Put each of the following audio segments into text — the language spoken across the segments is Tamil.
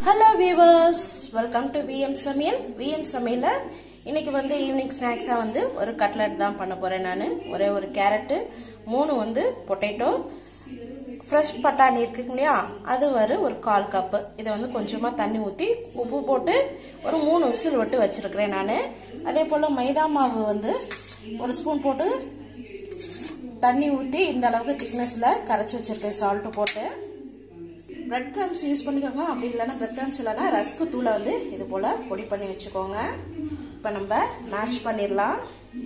hello viewers welcome to VM சமையல் விஎம் சமையல இன்னைக்கு வந்து ஈவினிங் ஸ்நாக்ஸாக வந்து ஒரு கட்லெட் தான் பண்ண போகிறேன் நான் ஒரே ஒரு கேரட்டு மூணு வந்து பொட்டேட்டோ ஃப்ரெஷ் பட்டாணி இருக்கு இல்லையா அது வரு ஒரு கால் கப்பு இதை வந்து கொஞ்சமாக தண்ணி ஊற்றி உப்பு போட்டு ஒரு மூணு விசில் விட்டு வச்சிருக்கிறேன் நான் அதே போல் மைதா மாவு வந்து ஒரு ஸ்பூன் போட்டு தண்ணி ஊற்றி இந்த அளவுக்கு திக்னஸில் கரைச்சி வச்சிருக்கேன் சால்ட்டு போட்டு பிரெட் கிரம்ஸ் யூஸ் பண்ணிக்கோங்க அப்படி இல்லைன்னா பிரெட் கிரம்ஸ் இல்லைன்னா ரஸ்க்கு தூளை வந்து இது போல் பொடி பண்ணி வச்சுக்கோங்க இப்போ நம்ம மேஷ் பண்ணிடலாம்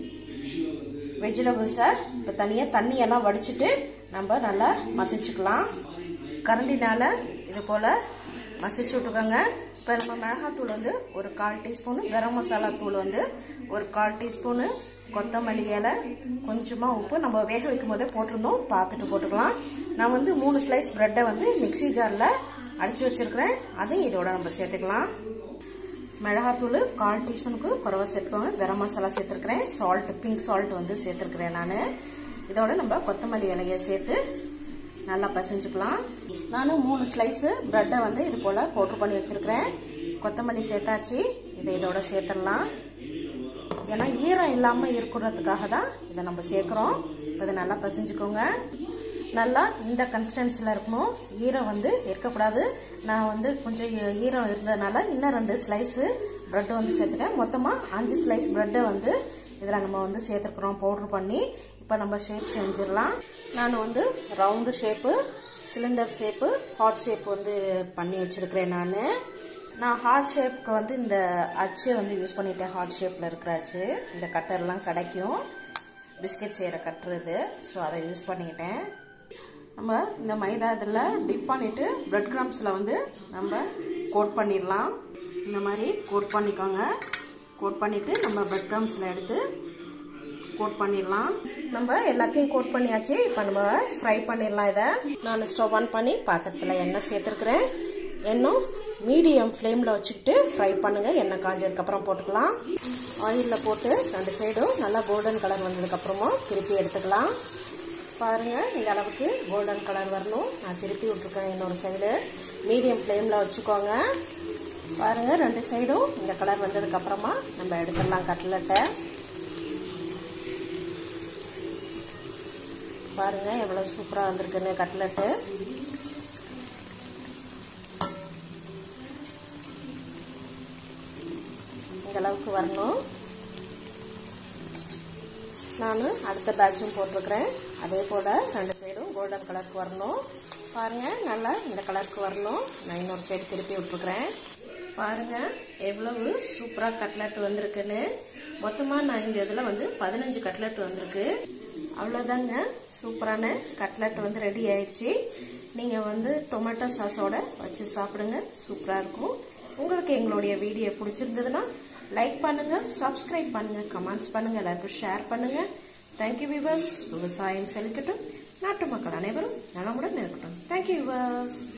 வெஜிடபிள்ஸை இப்போ தனியாக தண்ணியெல்லாம் வடிச்சிட்டு நம்ம நல்லா மசிச்சுக்கலாம் கரண்டினால இது போல் மசிச்சு விட்டுக்கோங்க இப்போ நம்ம மிளகாத்தூள் வந்து ஒரு கால் டீஸ்பூனு கரம் மசாலா தூள் வந்து ஒரு கால் டீஸ்பூனு கொத்தமல்லி இலை கொஞ்சமாக உப்பு நம்ம வேக வைக்கும் போதே போட்டிருந்தோம் பார்த்துட்டு போட்டுக்கலாம் நான் வந்து மூணு ஸ்லைஸ் ப்ரெட்டை வந்து மிக்சி ஜாரில் அடித்து வச்சுருக்கிறேன் அதையும் இதோட நம்ம சேர்த்துக்கலாம் மிளகாத்தூள் கால் டீஸ்பூனுக்கு குறவா சேர்த்துக்கோங்க கரம் மசாலா சேர்த்துருக்கிறேன் சால்ட் பிங்க் சால்ட் வந்து சேர்த்துருக்கிறேன் நான் இதோட நம்ம கொத்தமல்லி இலையை சேர்த்து நல்லா பசைஞ்சுக்கலாம் நானும் மூணு ஸ்லைஸு ப்ரெட்டை வந்து இது போல் பவுட்ரு பண்ணி வச்சுருக்கிறேன் கொத்தமல்லி சேர்த்தாச்சு இதை இதோட சேர்த்துடலாம் ஏன்னா ஈரம் இல்லாமல் இருக்கிறதுக்காக தான் இதை நம்ம சேர்க்குறோம் இப்போ இதை நல்லா பசைஞ்சுக்கோங்க நல்லா இந்த கன்சிஸ்டன்சியில் இருக்கணும் ஈரம் வந்து இருக்கக்கூடாது நான் வந்து கொஞ்சம் ஈரம் இருந்ததுனால இன்னும் ரெண்டு ஸ்லைஸு ப்ரெட்டு வந்து சேர்த்துட்டேன் மொத்தமாக அஞ்சு ஸ்லைஸ் ப்ரெட்டை வந்து இதில் நம்ம வந்து சேர்த்துருக்குறோம் பவுட்ரு பண்ணி இப்போ நம்ம ஷேப் செஞ்சிடலாம் நான் வந்து round shape cylinder shape heart shape வந்து பண்ணி வச்சுருக்கிறேன் நான் நான் ஹார்ட் ஷேப்புக்கு வந்து இந்த அச்சு வந்து யூஸ் பண்ணிட்டேன் ஹார்ட் ஷேப்பில் இருக்கிற அச்சு இந்த கட்டர்லாம் கிடைக்கும் பிஸ்கட் செய்கிற கட்டுறது ஸோ அதை யூஸ் பண்ணிக்கிட்டேன் நம்ம இந்த மைதா இதில் டிப் பண்ணிவிட்டு ப்ரெட் கிராம்ஸில் வந்து நம்ம கோட் பண்ணிடலாம் இந்த மாதிரி கோட் பண்ணிக்கோங்க கோட் பண்ணிவிட்டு நம்ம ப்ரெட் கிராம்ஸில் எடுத்து கோட் பண்ணிடலாம் நம்ம எல்லாத்தையும் கோட் பண்ணியாச்சு இப்போ நம்ம ஃப்ரை பண்ணிடலாம் இதை நான் ஸ்டவ் ஆன் பண்ணி பாத்திரத்தில் எண்ணெய் சேர்த்துருக்குறேன் எண்ணெய் மீடியம் ஃப்ளேமில் வச்சுக்கிட்டு ஃப்ரை பண்ணுங்கள் எண்ணெய் காஞ்சதுக்கப்புறம் போட்டுக்கலாம் ஆயிலில் போட்டு ரெண்டு சைடும் நல்லா கோல்டன் கலர் வந்ததுக்கப்புறமா திருப்பி எடுத்துக்கலாம் பாருங்கள் இந்த அளவுக்கு கோல்டன் கலர் வரணும் நான் திருப்பி விட்ருக்கேன் இன்னொரு சைடு மீடியம் ஃப்ளேமில் வச்சுக்கோங்க பாருங்கள் ரெண்டு சைடும் இந்த கலர் வந்ததுக்கப்புறமா நம்ம எடுத்துடலாம் கட்லெட்டை பாருங்க எவ்வளவு சூப்பரா வந்திருக்குன்னு கட்லெட்டு இந்த அளவுக்கு வரணும் நான் அடுத்த பேட்சும் போட்டிருக்கிறேன் அதே போல் ரெண்டு சைடும் கோல்டன் கலருக்கு வரணும் பாருங்கள் நல்லா இந்த கலருக்கு வரணும் நான் இன்னொரு சைடு திருப்பி விட்டுருக்குறேன் பாருங்கள் எவ்வளவு சூப்பராக கட்லெட் வந்திருக்குன்னு மொத்தமாக நான் இந்த இதில் வந்து பதினஞ்சு கட்லெட் வந்திருக்கு அவ்வளோதாங்க சூப்பரான கட்லெட் வந்து ரெடி ஆயிடுச்சு நீங்கள் வந்து டொமேட்டோ சாஸோட வச்சு சாப்பிடுங்க சூப்பராக இருக்கும் உங்களுக்கு எங்களுடைய வீடியோ பிடிச்சிருந்ததுன்னா லைக் பண்ணுங்கள் சப்ஸ்கிரைப் பண்ணுங்கள் கமெண்ட்ஸ் பண்ணுங்கள் எல்லாருக்கும் ஷேர் பண்ணுங்கள் தேங்க்யூ விவர்ஸ் விவசாயம் செழிக்கட்டும் நாட்டு மக்கள் அனைவரும் நலமுடன் இருக்கட்டும் தேங்க்யூ விவர்ஸ்